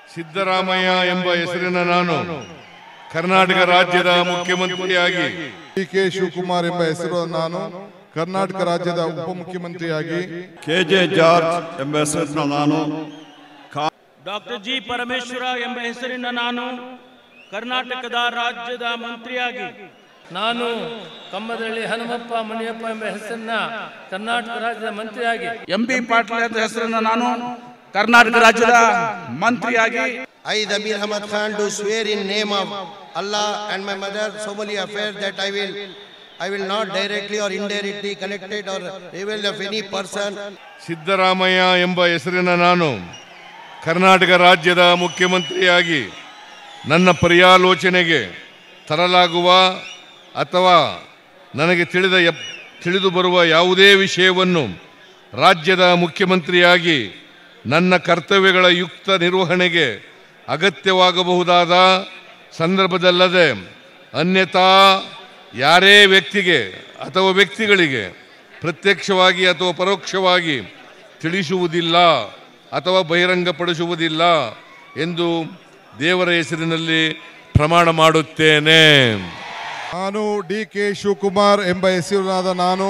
ಸಿದ್ದರಾಮಯ್ಯ ಎಂಬ ಹೆಸರಿನ ನಾನು ಕರ್ನಾಟಕ ರಾಜ್ಯದ ಮುಖ್ಯಮಂತ್ರಿಯಾಗಿ ಡಿ ಕೆ ಶಿವಕುಮಾರ್ ಎಂಬ ಹೆಸರು ನಾನು ಕರ್ನಾಟಕ ರಾಜ್ಯದ ಉಪಮುಖ್ಯಮಂತ್ರಿಯಾಗಿ ಕೆ ಜೆ ಜಾರ್ಜ್ ಎಂಬ ಹೆಸರಿನ ನಾನು ಡಾಕ್ಟರ್ ಜಿ ಪರಮೇಶ್ವರ ಎಂಬ ಹೆಸರಿನ ನಾನು ಕರ್ನಾಟಕದ ರಾಜ್ಯದ ಮಂತ್ರಿಯಾಗಿ ನಾನು ಕಮ್ಮದಳ್ಳಿ ಹನುಮಪ್ಪ ಮುನಿಯಪ್ಪ ಎಂಬ ಹೆಸರಿನ ಕರ್ನಾಟಕ ರಾಜ್ಯದ ಮಂತ್ರಿಯಾಗಿ ಎಂ ಬಿ ಪಾಟೀಲ್ ಅಂತ ಹೆಸರನ್ನು ನಾನು ಕರ್ನಾಟಕ ರಾಜ್ಯದ ಮಂತ್ರಿಯಾಗಿ I, Dabir Ahmad Khan, do swear in name of Allah and my mother solemnly affirm that I will, I will not directly or indirectly connected or reveal of any person Siddaramaiah ಎಂಬ ಹೆಸರಿನ ನಾನು ಕರ್ನಾಟಕ ರಾಜ್ಯದ ಮುಖ್ಯಮಂತ್ರಿಯಾಗಿ ನನ್ನ ಪರ್ಯಾಲೋಚನೆಗೆ ತರಲಾಗುವ ಅಥವಾ ನನಗೆ ತಿಳಿದ ಎಪ್- ತಿಳಿದು ಬರುವ ಯಾವುದೇ ವಿಷಯವನ್ನು ರಾಜ್ಯದ ಮುಖ್ಯಮಂತ್ರಿಯಾಗಿ ನನ್ನ ಕರ್ತವ್ಯಗಳ ಯುಕ್ತ ನಿರ್ವಹಣೆಗೆ ಅಗತ್ಯವಾಗಬಹುದಾದ ಸಂದರ್ಭದಲ್ಲದೆ ಅನ್ಯಥಾ ಯಾರೇ ವ್ಯಕ್ತಿಗೆ ಅಥವಾ ವ್ಯಕ್ತಿಗಳಿಗೆ ಪ್ರತ್ಯಕ್ಷವಾಗಿ ಅಥವಾ ಪರೋಕ್ಷವಾಗಿ ತಿಳಿಸುವುದಿಲ್ಲ ಅಥವಾ ಬಹಿರಂಗಪಡಿಸುವುದಿಲ್ಲ ಎಂದು ದೇವರ ಹೆಸರಿನಲ್ಲಿ ಪ್ರಮಾಣ ಮಾಡುತ್ತೇನೆ ನಾನು ಡಿ ಕೆ ಶಿವಕುಮಾರ್ ಎಂಬ ಹೆಸರಿನಾದ ನಾನು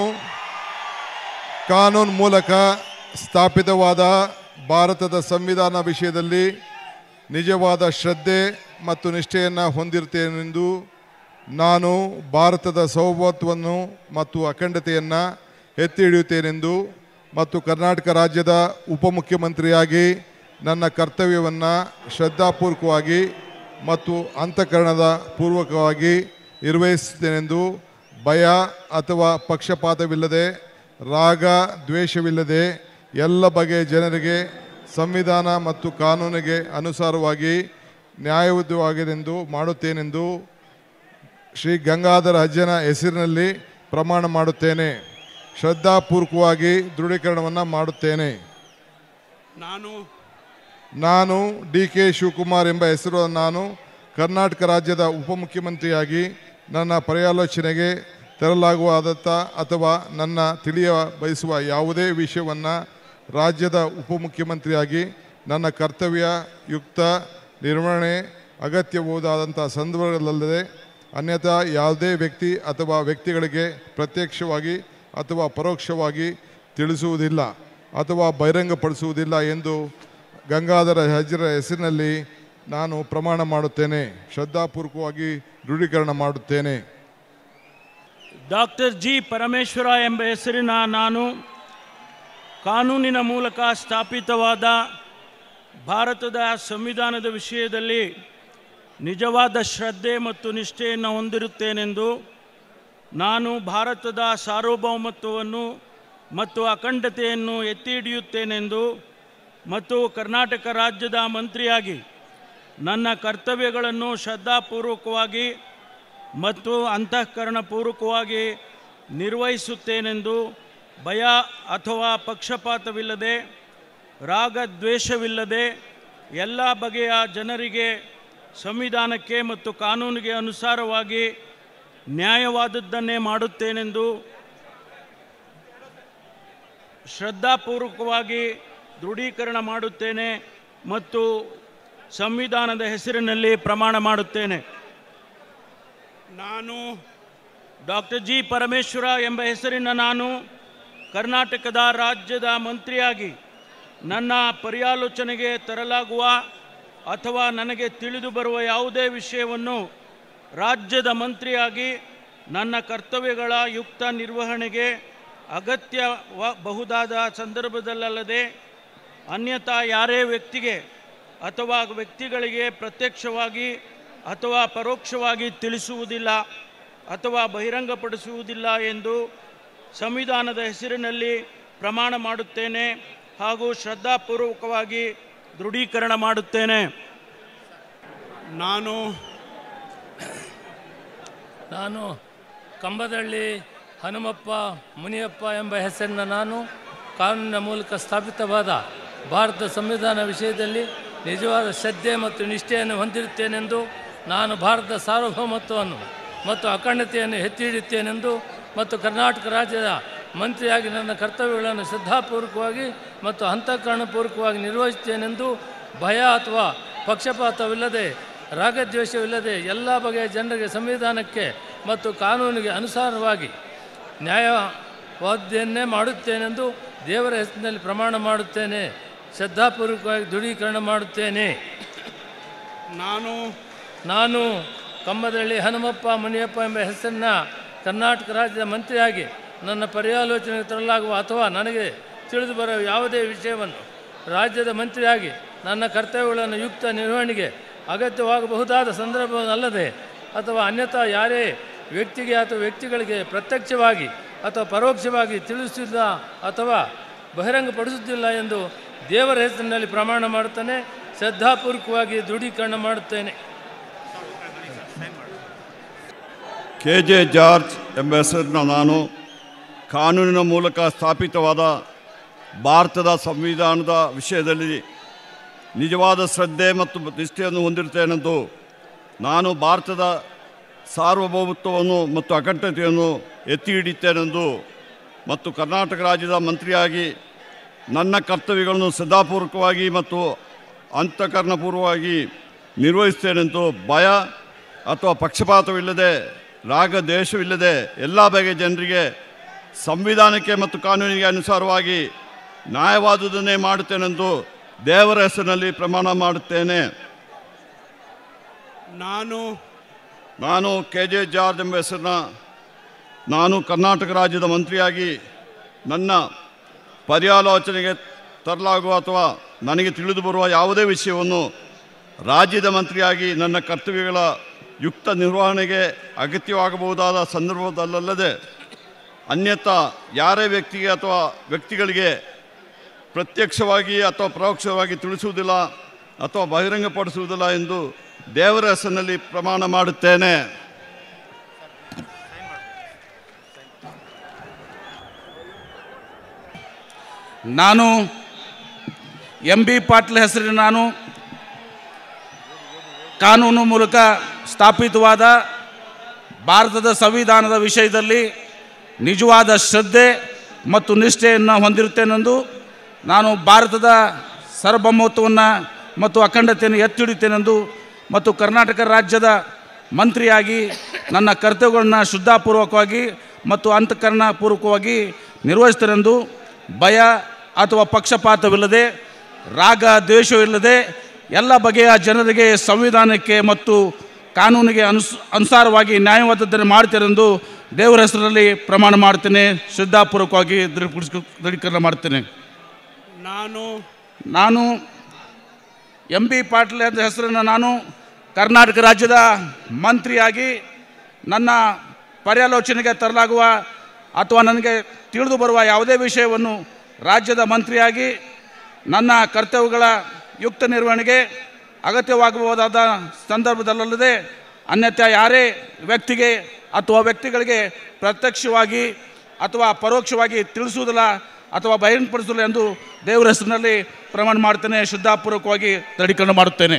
ಕಾನೂನು ಮೂಲಕ ಸ್ಥಾಪಿತವಾದ ಭಾರತದ ಸಂವಿಧಾನ ವಿಷಯದಲ್ಲಿ ನಿಜವಾದ ಶ್ರದ್ಧೆ ಮತ್ತು ನಿಷ್ಠೆಯನ್ನು ಹೊಂದಿರುತ್ತೇನೆಂದು ನಾನು ಭಾರತದ ಸೌಭತ್ವವನ್ನು ಮತ್ತು ಅಖಂಡತೆಯನ್ನು ಎತ್ತಿ ಹಿಡಿಯುತ್ತೇನೆಂದು ಮತ್ತು ಕರ್ನಾಟಕ ರಾಜ್ಯದ ಉಪಮುಖ್ಯಮಂತ್ರಿಯಾಗಿ ನನ್ನ ಕರ್ತವ್ಯವನ್ನು ಶ್ರದ್ಧಾಪೂರ್ವಕವಾಗಿ ಮತ್ತು ಅಂತಃಕರಣದ ಪೂರ್ವಕವಾಗಿ ನಿರ್ವಹಿಸುತ್ತೇನೆಂದು ಭಯ ಅಥವಾ ಪಕ್ಷಪಾತವಿಲ್ಲದೆ ರಾಗ ದ್ವೇಷವಿಲ್ಲದೆ ಎಲ್ಲ ಬಗೆಯ ಜನರಿಗೆ ಸಂವಿಧಾನ ಮತ್ತು ಕಾನೂನಿಗೆ ಅನುಸಾರವಾಗಿ ನ್ಯಾಯಯುತವಾಗಿದೆಂದು ಮಾಡುತ್ತೇನೆಂದು ಶ್ರೀ ಗಂಗಾಧರ ಅಜ್ಜನ ಹೆಸರಿನಲ್ಲಿ ಪ್ರಮಾಣ ಮಾಡುತ್ತೇನೆ ಶ್ರದ್ಧಾಪೂರ್ವಕವಾಗಿ ದೃಢೀಕರಣವನ್ನು ಮಾಡುತ್ತೇನೆ ನಾನು ನಾನು ಡಿ ಕೆ ಶಿವಕುಮಾರ್ ಎಂಬ ಹೆಸರು ನಾನು ಕರ್ನಾಟಕ ರಾಜ್ಯದ ಉಪಮುಖ್ಯಮಂತ್ರಿಯಾಗಿ ನನ್ನ ಪರ್ಯಾಲೋಚನೆಗೆ ತರಲಾಗುವಾದತ್ತ ಅಥವಾ ನನ್ನ ತಿಳಿಯ ಬಯಸುವ ಯಾವುದೇ ವಿಷಯವನ್ನು ರಾಜ್ಯದ ಉಪಮುಖ್ಯಮಂತ್ರಿಯಾಗಿ ನನ್ನ ಕರ್ತವ್ಯ ಯುಕ್ತ ನಿರ್ವಹಣೆ ಅಗತ್ಯಬಹುದಾದಂಥ ಸಂದರ್ಭಗಳಲ್ಲದೆ ಅನ್ಯಥಾ ಯಾವುದೇ ವ್ಯಕ್ತಿ ಅಥವಾ ವ್ಯಕ್ತಿಗಳಿಗೆ ಪ್ರತ್ಯಕ್ಷವಾಗಿ ಅಥವಾ ಪರೋಕ್ಷವಾಗಿ ತಿಳಿಸುವುದಿಲ್ಲ ಅಥವಾ ಬಹಿರಂಗಪಡಿಸುವುದಿಲ್ಲ ಎಂದು ಗಂಗಾಧರ ಹಜರ ಹೆಸರಿನಲ್ಲಿ ನಾನು ಪ್ರಮಾಣ ಮಾಡುತ್ತೇನೆ ಶ್ರದ್ಧಾಪೂರ್ವಕವಾಗಿ ದೃಢೀಕರಣ ಮಾಡುತ್ತೇನೆ ಡಾಕ್ಟರ್ ಜಿ ಪರಮೇಶ್ವರ ಎಂಬ ಹೆಸರಿನ ನಾನು ಕಾನೂನಿನ ಮೂಲಕ ಸ್ಥಾಪಿತವಾದ ಭಾರತದ ಸಂವಿಧಾನದ ವಿಷಯದಲ್ಲಿ ನಿಜವಾದ ಶ್ರದ್ಧೆ ಮತ್ತು ನಿಷ್ಠೆಯನ್ನು ಹೊಂದಿರುತ್ತೇನೆಂದು ನಾನು ಭಾರತದ ಸಾರ್ವಭೌಮತ್ವವನ್ನು ಮತ್ತು ಅಖಂಡತೆಯನ್ನು ಎತ್ತಿ ಹಿಡಿಯುತ್ತೇನೆಂದು ಮತ್ತು ಕರ್ನಾಟಕ ರಾಜ್ಯದ ಮಂತ್ರಿಯಾಗಿ ನನ್ನ ಕರ್ತವ್ಯಗಳನ್ನು ಶ್ರದ್ಧಾಪೂರ್ವಕವಾಗಿ ಮತ್ತು ಅಂತಃಕರಣಪೂರ್ವಕವಾಗಿ ನಿರ್ವಹಿಸುತ್ತೇನೆಂದು ಭಯ ಅಥವಾ ಪಕ್ಷಪಾತವಿಲ್ಲದೆ ರಾಗದ್ವೇಷವಿಲ್ಲದೆ ಎಲ್ಲ ಬಗೆಯ ಜನರಿಗೆ ಸಂವಿಧಾನಕ್ಕೆ ಮತ್ತು ಕಾನೂನಿಗೆ ಅನುಸಾರವಾಗಿ ನ್ಯಾಯವಾದದ್ದನ್ನೇ ಮಾಡುತ್ತೇನೆಂದು ಶ್ರದ್ಧಾಪೂರ್ವಕವಾಗಿ ದೃಢೀಕರಣ ಮಾಡುತ್ತೇನೆ ಮತ್ತು ಸಂವಿಧಾನದ ಹೆಸರಿನಲ್ಲಿ ಪ್ರಮಾಣ ಮಾಡುತ್ತೇನೆ ನಾನು ಡಾಕ್ಟರ್ ಜಿ ಪರಮೇಶ್ವರ ಎಂಬ ಹೆಸರಿನ ನಾನು ಕರ್ನಾಟಕದ ರಾಜ್ಯದ ಮಂತ್ರಿಯಾಗಿ ನನ್ನ ಪರ್ಯಾಲೋಚನೆಗೆ ತರಲಾಗುವ ಅಥವಾ ನನಗೆ ತಿಳಿದು ಬರುವ ಯಾವುದೇ ವಿಷಯವನ್ನು ರಾಜ್ಯದ ಮಂತ್ರಿಯಾಗಿ ನನ್ನ ಕರ್ತವ್ಯಗಳ ಯುಕ್ತ ನಿರ್ವಹಣೆಗೆ ಅಗತ್ಯಬಹುದಾದ ಸಂದರ್ಭದಲ್ಲದೆ ಅನ್ಯಥಾ ಯಾರೇ ವ್ಯಕ್ತಿಗೆ ಅಥವಾ ವ್ಯಕ್ತಿಗಳಿಗೆ ಪ್ರತ್ಯಕ್ಷವಾಗಿ ಅಥವಾ ಪರೋಕ್ಷವಾಗಿ ತಿಳಿಸುವುದಿಲ್ಲ ಅಥವಾ ಬಹಿರಂಗಪಡಿಸುವುದಿಲ್ಲ ಎಂದು ಸಂವಿಧಾನದ ಹೆಸರಿನಲ್ಲಿ ಪ್ರಮಾಣ ಮಾಡುತ್ತೇನೆ ಹಾಗೂ ಶ್ರದ್ಧಾಪೂರ್ವಕವಾಗಿ ದೃಢೀಕರಣ ಮಾಡುತ್ತೇನೆ ನಾನು ನಾನು ಕಂಬದಳ್ಳಿ ಹನುಮಪ್ಪ ಮುನಿಯಪ್ಪ ಎಂಬ ಹೆಸರಿನ ನಾನು ಕಾನೂನಿನ ಮೂಲಕ ಸ್ಥಾಪಿತವಾದ ಭಾರತ ಸಂವಿಧಾನ ವಿಷಯದಲ್ಲಿ ನಿಜವಾದ ಶ್ರದ್ಧೆ ಮತ್ತು ನಿಷ್ಠೆಯನ್ನು ಹೊಂದಿರುತ್ತೇನೆಂದು ನಾನು ಭಾರತದ ಸಾರ್ವಭೌಮತ್ವವನ್ನು ಮತ್ತು ಅಖಂಡತೆಯನ್ನು ಎತ್ತಿ ಹಿಡಿಯುತ್ತೇನೆಂದು ಮತ್ತು ಕರ್ನಾಟಕ ರಾಜ್ಯದ ಮಂತ್ರಿಯಾಗಿ ನನ್ನ ಕರ್ತವ್ಯಗಳನ್ನು ಶ್ರದ್ಧಾಪೂರ್ವಕವಾಗಿ ಮತ್ತು ಅಂತಃಕರಣಪೂರ್ವಕವಾಗಿ ನಿರ್ವಹಿಸುತ್ತೇನೆಂದು ಭಯ ಅಥವಾ ಪಕ್ಷಪಾತವಿಲ್ಲದೆ ರಾಗದ್ವೇಷವಿಲ್ಲದೆ ಎಲ್ಲ ಬಗೆಯ ಜನರಿಗೆ ಸಂವಿಧಾನಕ್ಕೆ ಮತ್ತು ಕಾನೂನಿಗೆ ಅನುಸಾರವಾಗಿ ನ್ಯಾಯವಾದ್ಯನ್ನೇ ಮಾಡುತ್ತೇನೆಂದು ದೇವರ ಹೆಸರಿನಲ್ಲಿ ಪ್ರಮಾಣ ಮಾಡುತ್ತೇನೆ ಶ್ರದ್ಧಾಪೂರ್ವಕವಾಗಿ ದೃಢೀಕರಣ ಮಾಡುತ್ತೇನೆ ನಾನು ನಾನು ಕಮ್ಮದಳ್ಳಿ ಹನುಮಪ್ಪ ಮುನಿಯಪ್ಪ ಎಂಬ ಹೆಸರನ್ನ ಕರ್ನಾಟಕ ರಾಜ್ಯದ ಮಂತ್ರಿಯಾಗಿ ನನ್ನ ಪರ್ಯಾಲೋಚನೆಗೆ ತರಲಾಗುವ ಅಥವಾ ನನಗೆ ತಿಳಿದು ಬರುವ ಯಾವುದೇ ವಿಷಯವನ್ನು ರಾಜ್ಯದ ಮಂತ್ರಿಯಾಗಿ ನನ್ನ ಕರ್ತವ್ಯಗಳನ್ನು ಯುಕ್ತ ನಿರ್ವಹಣೆಗೆ ಅಗತ್ಯವಾಗಬಹುದಾದ ಸಂದರ್ಭವನ್ನಲ್ಲದೆ ಅಥವಾ ಅನ್ಯಥಾ ಯಾರೇ ವ್ಯಕ್ತಿಗೆ ಅಥವಾ ವ್ಯಕ್ತಿಗಳಿಗೆ ಪ್ರತ್ಯಕ್ಷವಾಗಿ ಅಥವಾ ಪರೋಕ್ಷವಾಗಿ ತಿಳಿಸುತ್ತಿಲ್ಲ ಅಥವಾ ಬಹಿರಂಗಪಡಿಸುತ್ತಿಲ್ಲ ಎಂದು ದೇವರ ಹೆಸರಿನಲ್ಲಿ ಪ್ರಮಾಣ ಮಾಡುತ್ತೇನೆ ಶ್ರದ್ಧಾಪೂರ್ವಕವಾಗಿ ದೃಢೀಕರಣ ಮಾಡುತ್ತೇನೆ ಕೆ ಜೆ ಜಾರ್ಜ್ ಎಂಬ ಹೆಸರಿನ ನಾನು ಕಾನೂನಿನ ಮೂಲಕ ಸ್ಥಾಪಿತವಾದ ಭಾರತದ ಸಂವಿಧಾನದ ವಿಷಯದಲ್ಲಿ ನಿಜವಾದ ಶ್ರದ್ಧೆ ಮತ್ತು ನಿಷ್ಠೆಯನ್ನು ಹೊಂದಿರುತ್ತೇನೆಂದು ನಾನು ಭಾರತದ ಸಾರ್ವಭೌಮತ್ವವನ್ನು ಮತ್ತು ಅಖಂಡತೆಯನ್ನು ಎತ್ತಿ ಹಿಡಿಯುತ್ತೇನೆಂದು ಮತ್ತು ಕರ್ನಾಟಕ ರಾಜ್ಯದ ಮಂತ್ರಿಯಾಗಿ ನನ್ನ ಕರ್ತವ್ಯಗಳನ್ನು ಶ್ರದ್ಧಾಪೂರ್ವಕವಾಗಿ ಮತ್ತು ಅಂತಃಕರಣಪೂರ್ವವಾಗಿ ನಿರ್ವಹಿಸ್ತೇನೆಂದು ಭಯ ಅಥವಾ ಪಕ್ಷಪಾತವಿಲ್ಲದೆ ರಾಗ ದ್ವೇಷವಿಲ್ಲದೆ ಎಲ್ಲ ಬಗೆಯ ಜನರಿಗೆ ಸಂವಿಧಾನಕ್ಕೆ ಮತ್ತು ಕಾನೂನಿಗೆ ಅನುಸಾರವಾಗಿ ನ್ಯಾಯವಾದುದನ್ನೇ ಮಾಡುತ್ತೇನೆಂದು ದೇವರ ಹೆಸರಿನಲ್ಲಿ ಪ್ರಮಾಣ ಮಾಡುತ್ತೇನೆ ನಾನು ನಾನು ಕೆ ಜೆ ಜಾರ್ಜ್ ಎಂಬ ಹೆಸರಿನ ನಾನು ಕರ್ನಾಟಕ ರಾಜ್ಯದ ಮಂತ್ರಿಯಾಗಿ ನನ್ನ ಪರ್ಯಾಲೋಚನೆಗೆ ತರಲಾಗುವ ಅಥವಾ ನನಗೆ ತಿಳಿದು ಬರುವ ಯಾವುದೇ ವಿಷಯವನ್ನು ರಾಜ್ಯದ ಮಂತ್ರಿಯಾಗಿ ನನ್ನ ಕರ್ತವ್ಯಗಳ ಯುಕ್ತ ನಿರ್ವಹಣೆಗೆ ಅಗತ್ಯವಾಗಬಹುದಾದ ಸಂದರ್ಭದಲ್ಲದೆ ಅನ್ಯಥಾ ಯಾರೇ ವ್ಯಕ್ತಿಗೆ ಅಥವಾ ವ್ಯಕ್ತಿಗಳಿಗೆ ಪ್ರತ್ಯಕ್ಷವಾಗಿ ಅಥವಾ ಪರೋಕ್ಷವಾಗಿ ತಿಳಿಸುವುದಿಲ್ಲ ಅಥವಾ ಬಹಿರಂಗಪಡಿಸುವುದಿಲ್ಲ ಎಂದು ದೇವರ ಹೆಸರಿನಲ್ಲಿ ಪ್ರಮಾಣ ಮಾಡುತ್ತೇನೆ ನಾನು ಎಂ ಬಿ ಪಾಟೀಲ್ ಹೆಸರಿನ ನಾನು ಕಾನೂನು ಮೂಲಕ ಸ್ಥಾಪಿತವಾದ ಭಾರತದ ಸಂವಿಧಾನದ ವಿಷಯದಲ್ಲಿ ನಿಜವಾದ ಶ್ರದ್ಧೆ ಮತ್ತು ನಿಷ್ಠೆಯನ್ನು ಹೊಂದಿರುತ್ತೇನೆಂದು ನಾನು ಭಾರತದ ಸಾರ್ವಭೌಮತ್ವವನ್ನು ಮತ್ತು ಅಖಂಡತೆಯನ್ನು ಎತ್ತಿ ಹಿಡಿತೇನೆಂದು ಮತ್ತು ಕರ್ನಾಟಕ ರಾಜ್ಯದ ಮಂತ್ರಿಯಾಗಿ ನನ್ನ ಕರ್ತವ್ಯಗಳನ್ನು ಶ್ರದ್ಧಾಪೂರ್ವಕವಾಗಿ ಮತ್ತು ಅಂತಃಕರಣಪೂರ್ವಕವಾಗಿ ನಿರ್ವಹಿಸ್ತೇನೆಂದು ಭಯ ಅಥವಾ ಪಕ್ಷಪಾತವಿಲ್ಲದೆ ರಾಗ ದ್ವೇಷವಿಲ್ಲದೆ ಎಲ್ಲ ಬಗೆಯ ಜನರಿಗೆ ಸಂವಿಧಾನಕ್ಕೆ ಮತ್ತು ಕಾನೂನಿಗೆ ಅನುಸ್ ಅನುಸಾರವಾಗಿ ನ್ಯಾಯವಾದದ್ದನ್ನು ಮಾಡ್ತೇನೆಂದು ದೇವರ ಹೆಸರಲ್ಲಿ ಪ್ರಮಾಣ ಮಾಡ್ತೇನೆ ಶ್ರದ್ಧಾಪೂರ್ವಕವಾಗಿ ದೃಢಪಡಿಸ್ ದೃಢೀಕರಣ ಮಾಡ್ತೇನೆ ನಾನು ನಾನು ಎಂ ಬಿ ಪಾಟೀಲ್ ಅಂತ ಹೆಸರನ್ನು ನಾನು ಕರ್ನಾಟಕ ರಾಜ್ಯದ ಮಂತ್ರಿಯಾಗಿ ನನ್ನ ಪರ್ಯಾಲೋಚನೆಗೆ ತರಲಾಗುವ ಅಥವಾ ನನಗೆ ತಿಳಿದು ಬರುವ ಯಾವುದೇ ವಿಷಯವನ್ನು ರಾಜ್ಯದ ಮಂತ್ರಿಯಾಗಿ ನನ್ನ ಕರ್ತವ್ಯಗಳ ಯುಕ್ತ ನಿರ್ವಹಣೆಗೆ ಅಗತ್ಯವಾಗಬಹುದಾದ ಸಂದರ್ಭದಲ್ಲದೆ ಅನ್ಯಥಾ ಯಾರೇ ವ್ಯಕ್ತಿಗೆ ಅಥವಾ ವ್ಯಕ್ತಿಗಳಿಗೆ ಪ್ರತ್ಯಕ್ಷವಾಗಿ ಅಥವಾ ಪರೋಕ್ಷವಾಗಿ ತಿಳಿಸುವುದಿಲ್ಲ ಅಥವಾ ಬಹಿರಂಗಪಡಿಸಲು ಎಂದು ದೇವರ ಹೆಸರಿನಲ್ಲಿ ಪ್ರಮಾಣ ಮಾಡ್ತೇನೆ ಶ್ರದ್ಧಾಪೂರ್ವಕವಾಗಿ ದೃಢೀಕರಣ ಮಾಡುತ್ತೇನೆ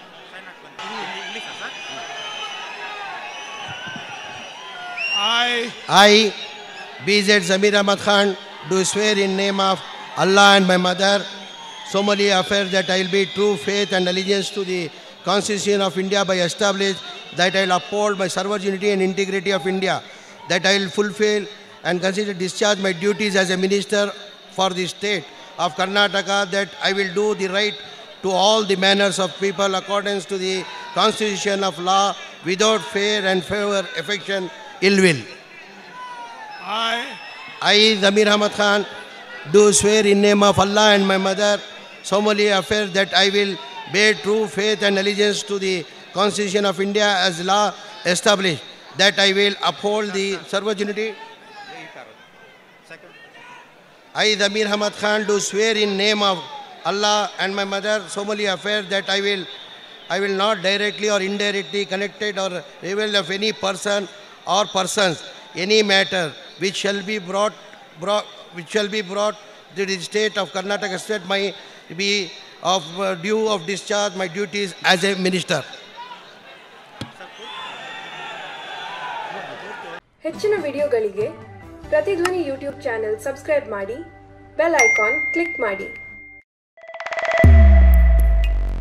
I I, BZ Zamir Ahmad Khan, do swear in name of Allah and my mother, solemnly affirm that I will be true faith and allegiance to the Constitution of India by establish that I will uphold my servant unity and integrity of India, that I will fulfill and consider discharge my duties as a minister for the state of Karnataka, that I will do the right to all the manners of people according to the constitution of law without fear and favor, affection, ill will. I I, Zamir Ahmad Khan, do swear in name of Allah and my mother, solemnly affirm that I will bear true faith and allegiance to the Constitution of India as law established, that I will uphold the servant unity. I, Zamir Ahmad Khan, do swear in name of Allah and my mother, solemnly affirm that I will, I will not directly or indirectly connected or reveal of any person or persons any matter which shall be brought, brought which shall be brought to the state of Karnataka state my be of uh, due of discharge my duties as a minister. ಹೆಚ್ಚಿನ ವಿಡಿಯೋಗಳಿಗೆ Prathidhvani YouTube channel subscribe ಮಾಡಿ bell icon click ಮಾಡಿ